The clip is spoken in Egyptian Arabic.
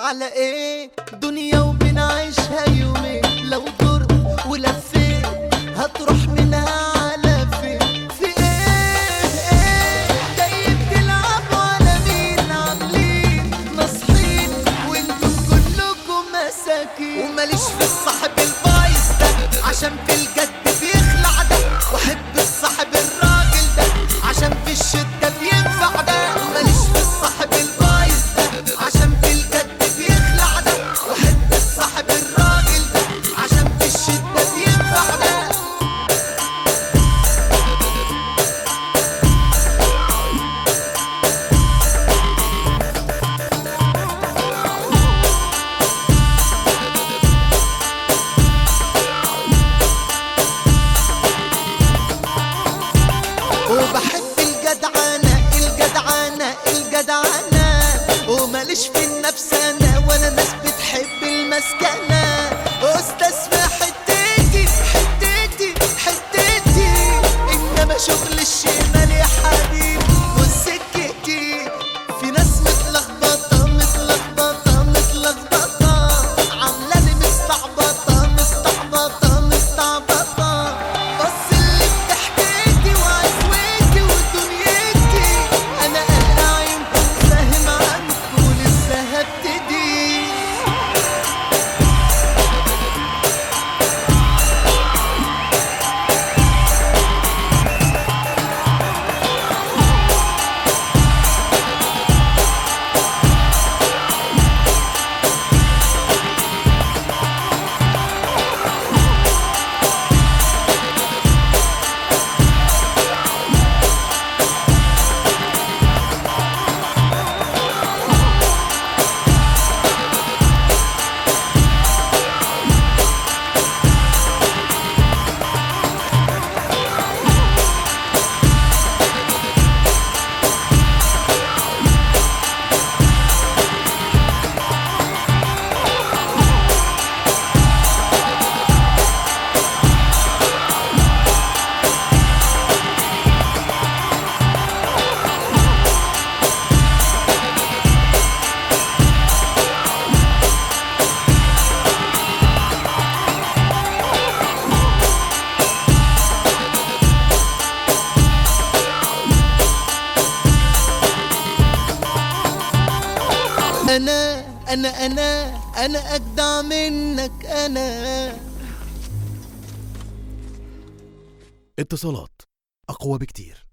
على ايه دنيا وبنعيشها يومين لو دورت ولفيت هتروح منها على فين في ايه ايه جاي بتلعبوا على مين عاملين ناصحين وانتم كلكم مساكين وماليش في الصاحب البايظ ده عشان في الجد بيخلع ده واحب الصاحب الراجل ده عشان في الشدة بينفع ده ماليش في الصاحب البايظ ده عشان في الجد بيخلع ده واحب الصاحب الراجل ده عشان في الشدة بينفع ده وبحب الجدعنة الجدعنة الجدعنة وماليش في النفس انا ولا ناس بتحب المسكنة استاذ في حتتي حتتي حتتي انما شغل الشمال يا حبيبي وسكتي في ناس متلخبطة متلخبطة متلخبطة عاملة لي مستعبطة مستعبطة مستعبطة بص اللي بتحكيتي وعزوتي ودنيتي انا قلقان عينكم فاهم عنكم لسه هبتدي انا انا انا انا اجدع منك انا اتصالات أقوى بكتير